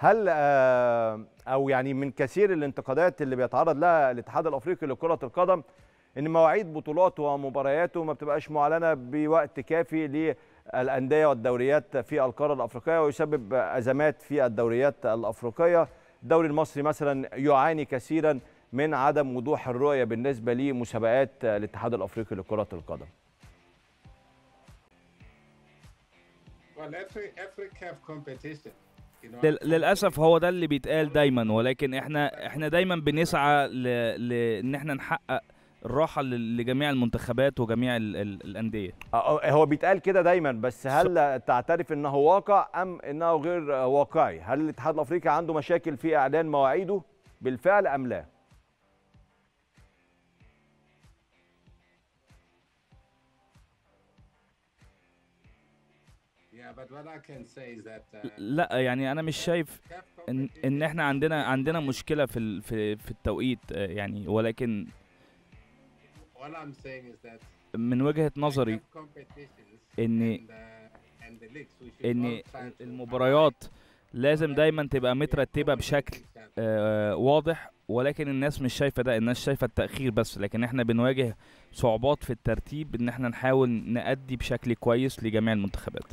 هل آه، او يعني من كثير الانتقادات اللي بيتعرض لها الاتحاد الافريقي لكره القدم ان مواعيد بطولاته ومبارياته ما بتبقاش معلنه بوقت كافي للانديه والدوريات في القاره الافريقيه ويسبب ازمات في الدوريات الافريقيه الدوري المصري مثلا يعاني كثيرا من عدم وضوح الرؤيه بالنسبه لمسابقات الاتحاد الافريقي لكره القدم Well, every every CAF competition, you know, لل- للاسف هو ده اللي بيتقال دايما ولكن احنا احنا دايما بنسعى ل... ل... ان احنا نحقق الراحه ل- لجميع المنتخبات وجميع ال... ال... الانديه آه، هو بيتقال كده دايما بس هل تعترف انه واقع ام انه غير واقعي هل الاتحاد الافريقي عنده مشاكل في اعلان مواعيده بالفعل ام لا yeah, but what I can say is that uh, لا يعني انا مش شايف CAF ان ان احنا عندنا عندنا مشكله في ال... في في التوقيت آه، يعني ولكن all I'm saying is that من وجهه نظري CAF competitions ان and, uh, and the leagues, we should ان all try to المباريات لازم دايما تبقى مترتبه بشكل آه، واضح ولكن الناس مش شايفه ده الناس شايفه التاخير بس لكن احنا بنواجه صعوبات في الترتيب ان احنا نحاول نأدي بشكل كويس لجميع المنتخبات